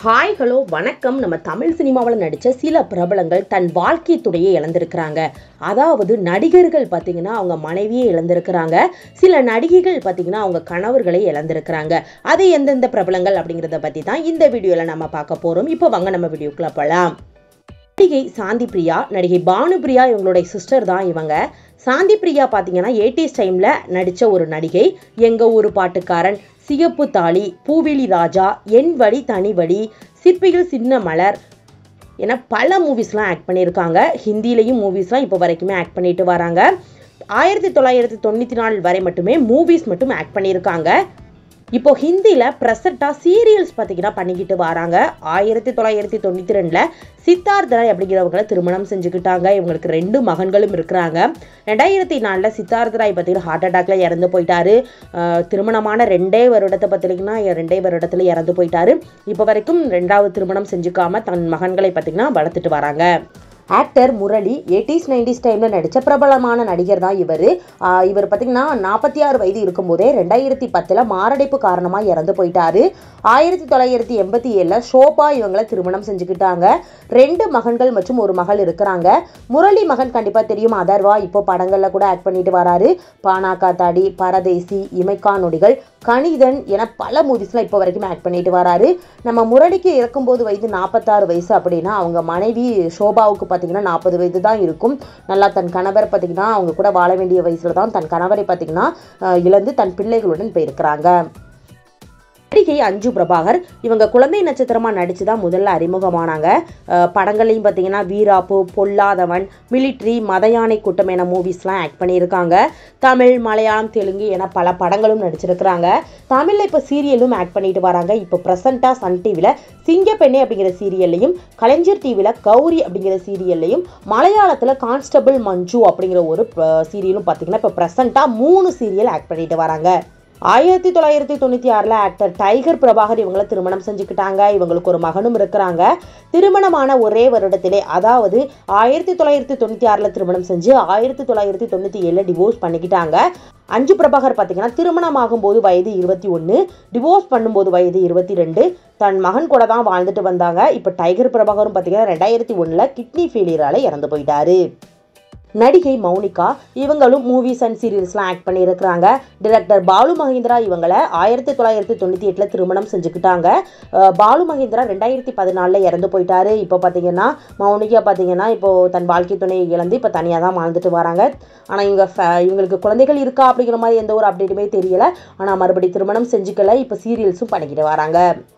hi hello வணக்கம் நம்ம தமிழ் சினிமாவில் நடித்த சில பிரபலங்கள் தன் வாழ்க்கை துணையை இழந்திருக்கிறாங்க அதாவது நடிகர்கள் பார்த்தீங்கன்னா அவங்க மனைவியை இழந்திருக்கிறாங்க சில நடிகைகள் பார்த்தீங்கன்னா அவங்க கணவர்களை இழந்திருக்கிறாங்க அது எந்தெந்த பிரபலங்கள் அப்படிங்கிறத பற்றி தான் இந்த வீடியோவில் நம்ம பார்க்க போகிறோம் இப்போ வாங்க நம்ம வீடியோக்குள்ள போகலாம் நடிகை சாந்தி பிரியா நடிகை பானு பிரியா இவங்களுடைய சிஸ்டர் தான் இவங்க சாந்தி பிரியா பார்த்தீங்கன்னா எயிட்டிஸ் டைமில் நடித்த ஒரு நடிகை எங்கள் ஊர் பாட்டுக்காரன் சிகப்பு தாலி பூவிழி ராஜா என் வழி தனி வழி சிற்பிகள் சின்ன மலர் என பல மூவிஸ்லாம் ஆக்ட் பண்ணியிருக்காங்க ஹிந்திலையும் மூவிஸ்லாம் இப்போ வரைக்குமே ஆக்ட் பண்ணிட்டு வராங்க ஆயிரத்தி தொள்ளாயிரத்தி தொண்ணூற்றி நாலு வரை மட்டுமே மூவிஸ் மட்டும் ஆக்ட் பண்ணியிருக்காங்க இப்போ ஹிந்தியில் ப்ரெசண்ட்டாக சீரியல்ஸ் பார்த்தீங்கன்னா பண்ணிக்கிட்டு வராங்க ஆயிரத்தி தொள்ளாயிரத்தி தொண்ணூற்றி ரெண்டில் சித்தார்த் ராய் அப்படிங்கிறவங்களை திருமணம் செஞ்சுக்கிட்டாங்க இவங்களுக்கு ரெண்டு மகன்களும் இருக்கிறாங்க ரெண்டாயிரத்தி நாலில் சித்தார்த் ராய் பார்த்தீங்கன்னா ஹார்ட் அட்டாக்ல இறந்து போயிட்டாரு ஆஹ் திருமணமான ரெண்டே வருடத்தை பார்த்தீங்கன்னா ரெண்டே வருடத்தில் இறந்து போயிட்டாரு இப்போ வரைக்கும் ரெண்டாவது திருமணம் செஞ்சுக்காம தன் மகன்களை பார்த்தீங்கன்னா வளர்த்துட்டு வராங்க ஆக்டர் முரளி எயிட்டிஸ் நைன்டிஸ் டைமில் நடித்த பிரபலமான நடிகர் தான் இவர் இவர் பார்த்தீங்கன்னா நாற்பத்தி ஆறு வயது இருக்கும்போதே ரெண்டாயிரத்தி பத்தில் மாரடைப்பு காரணமாக இறந்து போயிட்டாரு ஆயிரத்தி தொள்ளாயிரத்தி எண்பத்தி ஏழில் ஷோபா இவங்களை திருமணம் செஞ்சுக்கிட்டாங்க ரெண்டு மகன்கள் மற்றும் ஒரு மகள் இருக்கிறாங்க முரளி மகன் கண்டிப்பாக தெரியும் அதர்வா இப்போ படங்களில் கூட ஆக்ட் பண்ணிட்டு வராரு பானாக்கா தாடி பரதேசி இமைக்கா நொடிகள் கணிதன் என பல மூவிஸ்லாம் இப்போ வரைக்கும் ஆக்ட் பண்ணிட்டு வராரு நம்ம முரளிக்கு இறக்கும்போது வயது நாற்பத்தாறு வயசு அப்படின்னா அவங்க மனைவி ஷோபாவுக்கு பார்த்தீங்கன்னா நாற்பது வயது தான் இருக்கும் நல்லா தன் கணவர் பார்த்தீங்கன்னா அவங்க கூட வாழ வேண்டிய வயசுல தான் தன் கணவரை பார்த்தீங்கன்னா அஹ், இழந்து தன் பிள்ளைகளுடன் போயிருக்கிறாங்க நடிகை அஞ்சு பிரபாகர் இவங்க குழந்தை நட்சத்திரமா நடிச்சு தான் முதல்ல அறிமுகமானாங்க அஹ் படங்கள்லையும் பார்த்தீங்கன்னா வீராப்பு பொல்லாதவன் மிலிட்ரி மதயானை கூட்டம் என மூவிஸ்லாம் ஆக்ட் பண்ணியிருக்காங்க தமிழ் மலையாளம் தெலுங்கு என பல படங்களும் நடிச்சிருக்கிறாங்க தமிழில் இப்போ சீரியலும் ஆக்ட் பண்ணிட்டு வராங்க இப்போ ப்ரெசண்ட்டாக சன் டிவியில் சிங்கப்பெண்ணே அப்படிங்கிற சீரியல்லையும் கலைஞர் டிவியில் கௌரி அப்படிங்கிற சீரியல்லையும் மலையாளத்தில் கான்ஸ்டபிள் மஞ்சு அப்படிங்கிற ஒரு சீரியலும் பார்த்தீங்கன்னா இப்போ ப்ரெசண்ட்டாக மூணு சீரியல் ஆக்ட் பண்ணிட்டு வராங்க ஆயிரத்தி தொள்ளாயிரத்தி தொண்ணூற்றி ஆறில் ஆக்டர் டைகர் பிரபாகர் இவங்களை திருமணம் செஞ்சுக்கிட்டாங்க இவங்களுக்கு ஒரு மகனும் இருக்கிறாங்க திருமணமான ஒரே வருடத்திலே அதாவது ஆயிரத்தி தொள்ளாயிரத்தி தொண்ணூற்றி ஆறில் திருமணம் செஞ்சு ஆயிரத்தி தொள்ளாயிரத்தி தொண்ணூற்றி ஏழில் டிவோர்ஸ் பண்ணிக்கிட்டாங்க அஞ்சு பிரபாகர் பார்த்தீங்கன்னா திருமணம் ஆகும்போது வயது இருபத்தி ஒன்று டிவோர்ஸ் பண்ணும்போது வயது இருபத்தி ரெண்டு தன் மகன் கூட தான் வாழ்ந்துட்டு வந்தாங்க இப்போ டைகர் பிரபாகரும் பார்த்தீங்கன்னா ரெண்டாயிரத்தி ஒன்றில் கிட்னி ஃபெயிலியரால் இறந்து போயிட்டாரு நடிகை மௌனிகா இவங்களும் மூவிஸ் அண்ட் சீரியல்ஸ்லாம் ஆக்ட் பண்ணியிருக்கிறாங்க டிரெக்டர் பாலு மகேந்திரா இவங்களை ஆயிரத்தி தொள்ளாயிரத்தி தொண்ணூற்றி எட்டில் திருமணம் செஞ்சுக்கிட்டாங்க அஹ் பாலு மகேந்திரா ரெண்டாயிரத்தி பதினாலில் இறந்து போயிட்டாரு இப்போ பார்த்தீங்கன்னா மௌனிகா பார்த்தீங்கன்னா இப்போ தன் வாழ்க்கை துணையை இழந்து இப்போ தனியாக தான் வாழ்ந்துட்டு வராங்க ஆனால் இவங்க fa- இவங்களுக்கு குழந்தைகள் இருக்கா அப்படிங்கிற மாதிரி எந்த ஒரு அப்டேட்டுமே தெரியல ஆனால் மறுபடி திருமணம் செஞ்சுக்கல இப்போ சீரியல்ஸும் பண்ணிக்கிட்டு வராங்க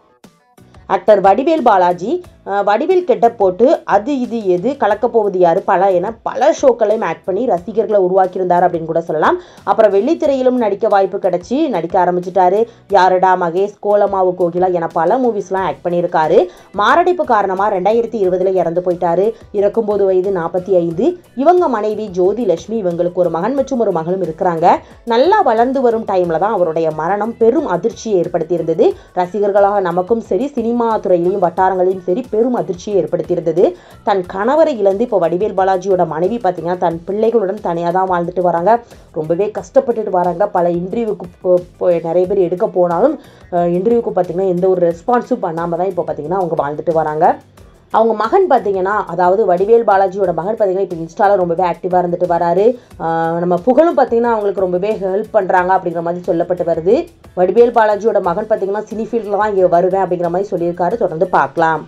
ஆக்டர் வடிவேல் பாலாஜி அஹ், வடிவேல் கெட்ட போட்டு அது இது எது கலக்கப் போவது யாரு பல என பல ஷோக்களையும் ஆக்ட் பண்ணி ரசிகர்களை உருவாக்கியிருந்தார் அப்படின்னு கூட சொல்லலாம் அப்புறம் வெள்ளித்திரையிலும் நடிக்க வாய்ப்பு கிடைச்சி நடிக்க ஆரம்பிச்சிட்டாரு யாரடா மகேஷ் கோலமாவு கோகிலா என பல மூவிஸ்லாம் ஆக்ட் பண்ணியிருக்காரு மாரடைப்பு காரணமாக ரெண்டாயிரத்தி இருபதுல இறந்து போயிட்டாரு இறக்கும்போது வயது நாற்பத்தி ஐந்து இவங்க மனைவி ஜோதி லட்சுமி இவங்களுக்கு ஒரு மகன் மற்றும் ஒரு மகளும் இருக்கிறாங்க நல்லா வளர்ந்து வரும் டைம்ல தான் அவருடைய மரணம் பெரும் அதிர்ச்சியை ஏற்படுத்தியிருந்தது ரசிகர்களாக நமக்கும் சரி சினிமா துறையிலையும் வட்டாரங்களிலும் சரி பெரும் அதிர்ச்சியை ஏற்படுத்தியிருந்தது தன் கணவரை இழந்து இப்போ வடிவேல் பாலாஜியோட மனைவி பார்த்தீங்கன்னா தன் பிள்ளைகளுடன் தனியாக தான் வாழ்ந்துட்டு வராங்க ரொம்பவே கஷ்டப்பட்டுட்டு வராங்க பல இன்டர்வியூக்கு நிறைய பேர் எடுக்க போனாலும் இன்டர்வியூக்கு பார்த்தீங்கன்னா எந்த ஒரு ரெஸ்பான்ஸும் பண்ணாமல் தான் இப்போ பார்த்தீங்கன்னா அவங்க வாழ்ந்துட்டு வராங்க அவங்க மகன் பார்த்தீங்கன்னா அதாவது வடிவேல் பாலாஜியோட மகன் பார்த்தீங்கன்னா இப்போ இன்ஸ்டால ரொம்பவே ஆக்டிவாக இருந்துட்டு வராரு ஆஹ் நம்ம புகழும் பார்த்தீங்கன்னா அவங்களுக்கு ரொம்பவே ஹெல்ப் பண்ணுறாங்க அப்படிங்கிற மாதிரி சொல்லப்பட்டு வருது வடிவேல் பாலாஜியோட மகன் பார்த்தீங்கன்னா சினி ஃபீல்டில் தான் இங்கே வருவேன் அப்படிங்கிற மாதிரி சொல்லியிருக்காரு தொடர்ந்து பார்க்கலாம்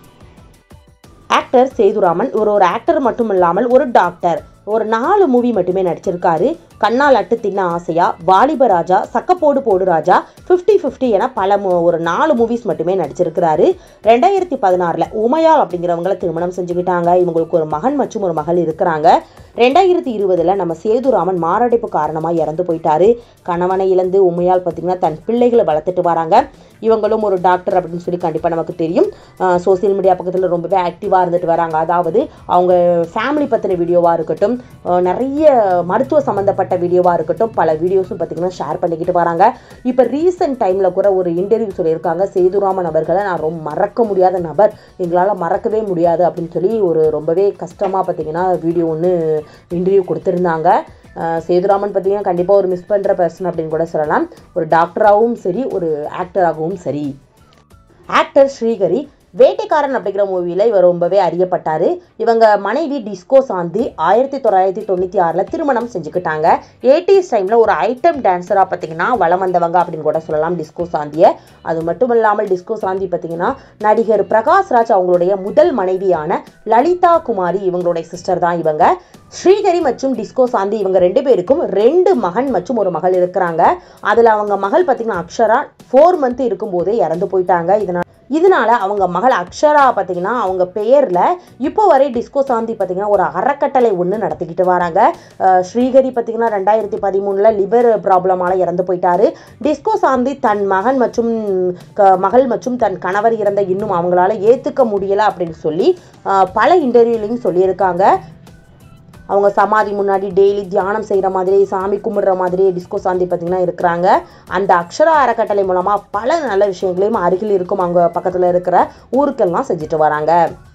ஆக்டர் சேதுராமன் இவர் ஒரு ஆக்டர் மட்டும் இல்லாமல் ஒரு டாக்டர் ஒரு நாலு மூவி மட்டுமே நடிச்சிருக்காரு கண்ணால் அட்டு தின்ன ஆசையா வாலிப ராஜா சக்கப்போடு போடு ராஜா ஃபிஃப்டி ஃபிஃப்டி என பல மு- ஒரு நாலு மூவிஸ் மட்டுமே நடிச்சிருக்கிறாரு ரெண்டாயிரத்தி பதினாறில் உமையால் அப்படிங்கிறவங்கள திருமணம் செஞ்சுக்கிட்டாங்க இவங்களுக்கு ஒரு மகன் மற்றும் ஒரு மகள் இருக்கிறாங்க ரெண்டாயிரத்தி இருபதுல நம்ம சேதுராமன் மாரடைப்பு காரணமாக இறந்து போயிட்டாரு கணவனை இழந்து உமையால் பார்த்தீங்கன்னா தன் பிள்ளைகளை வளர்த்துட்டு வராங்க இவங்களும் ஒரு டாக்டர் அப்படின்னு சொல்லி கண்டிப்பாக நமக்கு தெரியும் சோஷியல் மீடியா பக்கத்தில் ரொம்பவே ஆக்டிவாக இருந்துட்டு வராங்க அதாவது அவங்க ஃபேமிலி பற்றின வீடியோவாக இருக்கட்டும் அஹ் நிறைய மருத்துவ சம்மந்தப்பட்ட வீடியோவாக இருக்கட்டும் பல வீடியோஸும் பார்த்தீங்கன்னா ஷேர் பண்ணிக்கிட்டு வராங்க இப்போ ரீசெண்ட் டைமில் கூட ஒரு இன்டர்வியூ சொல்லியிருக்காங்க சேதுராமன் அவர்களை நான் ரொம்ப மறக்க முடியாத நபர் எங்களால் மறக்கவே முடியாது அப்படின்னு சொல்லி ஒரு ரொம்பவே கஷ்டமாக பார்த்தீங்கன்னா வீடியோ ஒன்று இன்டர்வியூ கொடுத்துருந்தாங்க அஹ் சேதுராமன் பார்த்தீங்கன்னா கண்டிப்பாக ஒரு மிஸ் பண்ணுற பர்சன் அப்படின்னு கூட சொல்லலாம் ஒரு டாக்டராகவும் சரி ஒரு ஆக்டராகவும் சரி ஆக்டர் ஸ்ரீகரி வேட்டைக்காரன் அப்படிங்கிற மூவியில் இவர் ரொம்பவே அறியப்பட்டார் இவங்க மனைவி டிஸ்கோ சாந்தி ஆயிரத்தி தொள்ளாயிரத்தி தொண்ணூற்றி ஆறில் திருமணம் செஞ்சுக்கிட்டாங்க எயிட்டிஸ் டைமில் ஒரு ஐட்டம் டான்ஸராக பார்த்தீங்கன்னா வளம் வந்தவங்க அப்படின்னு கூட சொல்லலாம் டிஸ்கோ சாந்தியை அது மட்டும் இல்லாமல் டிஸ்கோ சாந்தி பார்த்தீங்கன்னா நடிகர் பிரகாஷ்ராஜ் அவங்களுடைய முதல் மனைவியான லலிதா குமாரி இவங்களுடைய சிஸ்டர் தான் இவங்க ஸ்ரீஹரி மற்றும் டிஸ்கோ சாந்தி இவங்க ரெண்டு பேருக்கும் ரெண்டு மகன் மற்றும் ஒரு மகள் இருக்கிறாங்க அதில் அவங்க மகள் பார்த்தீங்கன்னா அக்ஷரா ஃபோர் மந்த் இருக்கும்போதே இறந்து போயிட்டாங்க இதனால் இதனால அவங்க மகள் அக்ஷரா பார்த்தீங்கன்னா அவங்க பெயரில் இப்போ வரை டிஸ்கோ சாந்தி பார்த்தீங்கன்னா ஒரு அறக்கட்டளை ஒன்று நடத்திக்கிட்டு வராங்க அஹ் ஸ்ரீஹரி பார்த்தீங்கன்னா ரெண்டாயிரத்தி பதிமூணில் லிவர் ப்ராப்ளமால இறந்து போயிட்டாரு டிஸ்கோ சாந்தி தன் மகன் மற்றும் க- மகள் மற்றும் தன் கணவர் இறந்த இன்னும் அவங்களால ஏற்றுக்க முடியலை அப்படின்னு சொல்லி அஹ் பல இன்டர்வியூலையும் சொல்லியிருக்காங்க அவங்க சமாதி முன்னாடி டெய்லி தியானம் செய்கிற மாதிரி சாமி கும்பிடுற மாதிரி டிஸ்கோ சாந்தி பார்த்தீங்கன்னா இருக்கிறாங்க அந்த அக்ஷரா அறக்கட்டளை மூலமாக பல நல்ல விஷயங்களையும் அருகில் இருக்கும் அவங்க பக்கத்தில் இருக்கிற ஊருக்கெல்லாம் செஞ்சுட்டு வராங்க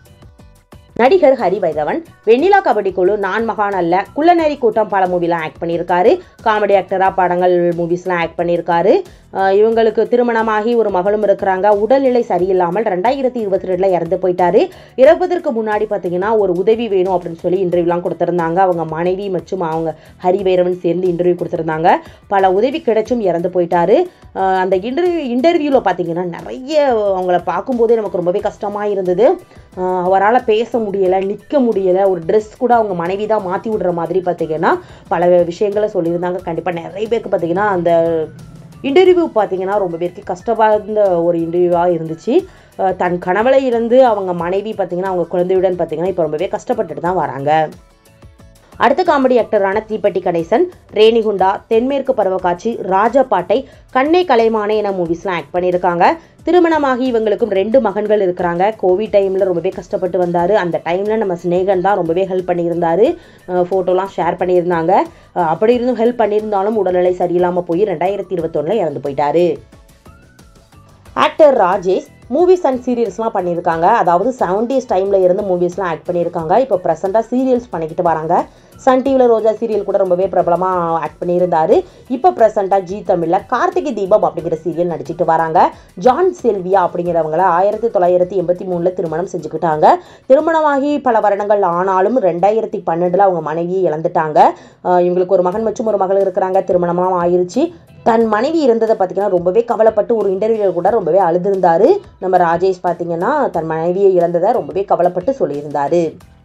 நடிகர் ஹரி வைரவன் வெண்ணிலா கபடி குழு நான் மகான் அல்ல குள்ளநெறி கூட்டம் பல மூவிலாம் ஆக்ட் பண்ணியிருக்காரு காமெடி ஆக்டராக படங்கள் மூவிஸ்லாம் ஆக்ட் பண்ணியிருக்காரு அஹ் இவங்களுக்கு திருமணமாகி ஒரு மகளும் இருக்கிறாங்க உடல்நிலை சரியில்லாமல் ரெண்டாயிரத்தி இருபத்தி ரெண்டில் இறந்து போயிட்டாரு இறப்பதற்கு முன்னாடி பார்த்தீங்கன்னா ஒரு உதவி வேணும் அப்படின்னு சொல்லி இன்டர்வியூலாம் கொடுத்துருந்தாங்க அவங்க மனைவி மற்றும் அவங்க ஹரி வைரவன் சேர்ந்து இன்டர்வியூ கொடுத்துருந்தாங்க பல உதவி கிடைச்சும் இறந்து போயிட்டாரு அஹ் அந்த இன்டர்வியூ இன்டர்வியூவில் பார்த்தீங்கன்னா நிறைய அவங்கள பார்க்கும்போதே நமக்கு ரொம்பவே கஷ்டமாக இருந்தது அஹ் அவரால் பேச முடியலை நிற்க முடியலை ஒரு ட்ரெஸ் கூட அவங்க மனைவி தான் மாற்றி விடுற மாதிரி பார்த்தீங்கன்னா பல விஷயங்களை சொல்லியிருந்தாங்க கண்டிப்பாக நிறைய பேருக்கு பார்த்தீங்கன்னா அந்த இன்டர்வியூ பார்த்தீங்கன்னா ரொம்ப பேருக்கு கஷ்டவார்ந்த ஒரு இன்டர்வியூவாக இருந்துச்சு அஹ் தன் கணவளை இருந்து அவங்க மனைவி பார்த்தீங்கன்னா அவங்க குழந்தையுடன் பார்த்தீங்கன்னா இப்போ ரொம்பவே கஷ்டப்பட்டுட்டு தான் வராங்க அடுத்த காமெடி ஆக்டரான தீப்பெட்டி கணேசன் ரேணிகுண்டா தென்மேற்கு பருவக்காட்சி ராஜபாட்டை கண்ணே கலைமானே என மூவிஸ்லாம் ஆக்ட் பண்ணியிருக்காங்க திருமணமாகி இவங்களுக்கும் ரெண்டு மகன்கள் இருக்கிறாங்க கோவிட் டைமில் ரொம்பவே கஷ்டப்பட்டு வந்தார் அந்த டைமில் நம்ம ஸ்னேகன் தான் ரொம்பவே ஹெல்ப் பண்ணியிருந்தாரு ஃபோட்டோலாம் ஷேர் பண்ணியிருந்தாங்க அஹ் அப்படி இருந்தும் ஹெல்ப் பண்ணியிருந்தாலும் உடல்நிலை சரியில்லாமல் போய் ரெண்டாயிரத்தி இருபத்தொன்னில் இறந்து போயிட்டாரு ஆக்டர் ராஜேஷ் மூவிஸ் அண்ட் சீரியல்ஸ்லாம் பண்ணியிருக்காங்க அதாவது செவன்டீஸ் டைமில் இருந்து மூவிஸ்லாம் ஆக்ட் பண்ணியிருக்காங்க இப்போ ப்ரெசெண்டாக சீரியல்ஸ் பண்ணிக்கிட்டு வராங்க சன் டிவியில் ரோஜா சீரியல் கூட ரொம்பவே பிரபலமாக ஆக்ட் பண்ணியிருந்தாரு இப்போ ப்ரெசெண்டாக ஜி தமிழில் கார்த்திகை தீபம் அப்படிங்கிற சீரியல் நடிச்சிட்டு வராங்க ஜான் செல்வியா அப்படிங்கிறவங்கள ஆயிரத்தி தொள்ளாயிரத்தி எண்பத்தி மூணில் திருமணம் செஞ்சுக்கிட்டாங்க திருமணமாகி பல வருடங்கள் ஆனாலும் ரெண்டாயிரத்தி பன்னெண்டில் அவங்க மனைவியை இழந்துட்டாங்க அஹ் இவங்களுக்கு ஒரு மகன் மற்றும் ஒரு மகள் இருக்கிறாங்க திருமணம்லாம் ஆயிருச்சு தன் மனைவி இருந்ததை பார்த்தீங்கன்னா ரொம்பவே கவலைப்பட்டு ஒரு இன்டர்வியூவில் கூட ரொம்பவே அழுதுருந்தாரு நம்ம ராஜேஷ் பார்த்தீங்கன்னா தன் மனைவியை இழந்ததை ரொம்பவே கவலைப்பட்டு சொல்லியிருந்தாரு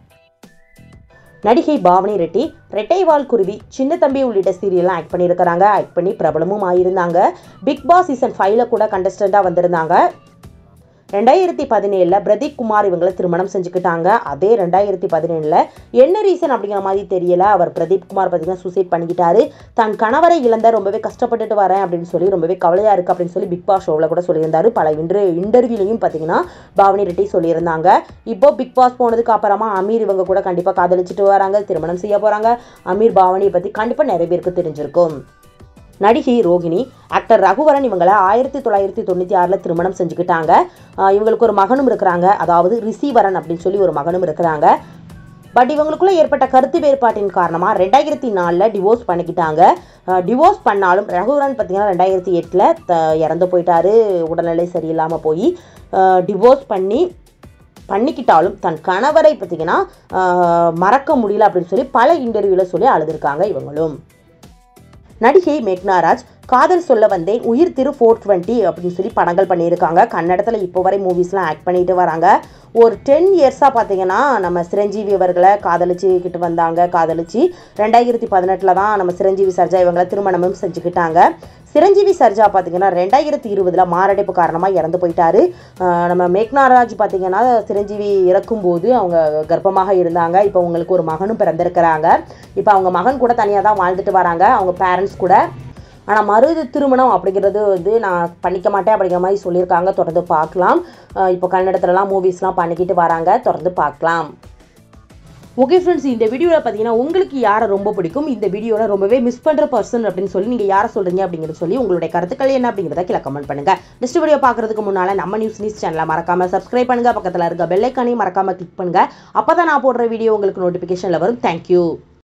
நடிகை பாவனி ரெட்டி ரெட்டைவால் குருவி சின்ன தம்பி உள்ளிட்ட சீரியல்லாம் ஆக்ட் பண்ணியிருக்கிறாங்க ஆக்ட் பண்ணி பிரபலமும் ஆயிருந்தாங்க பிக் பாஸ் சீசன் ஃபைவ்ல கூட கண்டஸ்டண்ட்டாக வந்திருந்தாங்க ரெண்டாயிரத்தி பதினேழில் பிரதீப் குமார் இவங்களை திருமணம் செஞ்சுக்கிட்டாங்க அதே ரெண்டாயிரத்தி பதினேழில் என்ன ரீசன் அப்படிங்கிற மாதிரி தெரியல அவர் பிரதீப் குமார் பார்த்தீங்கன்னா சூசைட் பண்ணிக்கிட்டாரு தன் கணவரை இழந்த ரொம்பவே கஷ்டப்பட்டுட்டு வரேன் அப்படின்னு சொல்லி ரொம்பவே கவலையாக இருக்குது அப்படின்னு சொல்லி பிக் பாஸ் ஷோவில் கூட சொல்லியிருந்தாரு பல இன்டர் இன்டர்வியூலையும் பார்த்தீங்கன்னா பாவனி ரெட்டி சொல்லியிருந்தாங்க இப்போ பிக் பாஸ் போனதுக்கு அப்புறமா அமீர் இவங்க கூட கண்டிப்பாக காதலிச்சுட்டு வராங்க திருமணம் செய்ய போகிறாங்க அமீர் பாவனியை பற்றி கண்டிப்பாக நிறைய பேருக்கு தெரிஞ்சிருக்கும் நடிகை ரோகிணி ஆக்டர் ரகுவரன் இவங்களை ஆயிரத்தி தொள்ளாயிரத்தி தொண்ணூற்றி ஆறில் திருமணம் செஞ்சுக்கிட்டாங்க ஆஹ் இவங்களுக்கு ஒரு மகனும் இருக்கிறாங்க அதாவது ரிசீவரன் அப்படின்னு சொல்லி ஒரு மகனும் இருக்கிறாங்க பட் இவங்களுக்குள்ள ஏற்பட்ட கருத்து வேறுபாட்டின் காரணமாக ரெண்டாயிரத்தி நாலில் டிவோர்ஸ் பண்ணிக்கிட்டாங்க டிவோர்ஸ் பண்ணாலும் ரகுவரன் பார்த்தீங்கன்னா ரெண்டாயிரத்தி எட்டில் இறந்து போயிட்டாரு உடல்நிலை சரியில்லாமல் போய் டிவோர்ஸ் பண்ணி பண்ணிக்கிட்டாலும் தன் கணவரை பார்த்தீங்கன்னா ஆஹ் மறக்க முடியல அப்படின்னு சொல்லி பல இன்டர்வியூவில் சொல்லி அழுதுருக்காங்க இவங்களும் நடிகை மேக்னாராஜ் காதல் சொல்ல வந்தேன் உயிர் திரு ஃபோர் டுவெண்ட்டி அப்படின்னு சொல்லி படங்கள் பண்ணியிருக்காங்க கன்னடத்தில் இப்போ வரை மூவிஸ்லாம் ஆக்ட் பண்ணிட்டு வராங்க ஒரு டென் இயர்ஸாக பார்த்தீங்கன்னா நம்ம சிரஞ்சீவி அவர்களை காதலிச்சுக்கிட்டு வந்தாங்க காதலிச்சு ரெண்டாயிரத்தி பதினெட்டில் தான் நம்ம சிரஞ்சீவி சர்ஜா இவங்களை திருமணமும் செஞ்சுக்கிட்டாங்க சிரஞ்சீவி சர்ஜா பார்த்தீங்கன்னா ரெண்டாயிரத்தி இருபதில் மாரடைப்பு காரணமாக இறந்து போயிட்டாரு ஆஹ் நம்ம மேக்னாராஜ் பார்த்தீங்கன்னா சிரஞ்சீவி இறக்கும்போது அவங்க கர்ப்பமாக இருந்தாங்க இப்போ உங்களுக்கு ஒரு மகனும் பிறந்திருக்கிறாங்க இப்போ அவங்க மகன் கூட தனியாக தான் வாழ்ந்துட்டு வராங்க அவங்க பேரண்ட்ஸ் கூட ஆனால் மறு திருமணம் அப்படிங்கிறது வந்து நான் பண்ணிக்க மாட்டேன் அப்படிங்கிற மாதிரி சொல்லியிருக்காங்க தொடர்ந்து பார்க்கலாம் ஆஹ் இப்போ கன்னடத்துலலாம் மூவிஸ்லாம் பண்ணிக்கிட்டு வராங்க தொடர்ந்து பார்க்கலாம் ஓகே ஃப்ரெண்ட்ஸ் இந்த வீடியோவில் பார்த்தீங்கன்னா உங்களுக்கு யாரை ரொம்ப பிடிக்கும் இந்த வீடியோவில் ரொம்பவே மிஸ் பண்ணுற பர்சன் அப்படின்னு சொல்லி நீங்கள் யாரை சொல்கிறீங்க அப்படிங்கிறத சொல்லி உங்களுடைய கருத்துக்கள் என்ன அப்படிங்கிறத கீழே கமெண்ட் பண்ணுங்க நெக்ஸ்ட் வீடியோ பார்க்கறதுக்கு முன்னால் நம்ம நியூஸ் நியூஸ் சேனலை மறக்காம சப்ஸ்கிரைப் பண்ணுங்க பக்கத்தில் இருக்க பெல்லைக்கானையும் மறக்காம கிளிக் பண்ணுங்க அப்போ தான் நான் போடுற வீடியோ உங்களுக்கு நோட்டிஃபிகேஷனில் வரும் தேங்க்யூ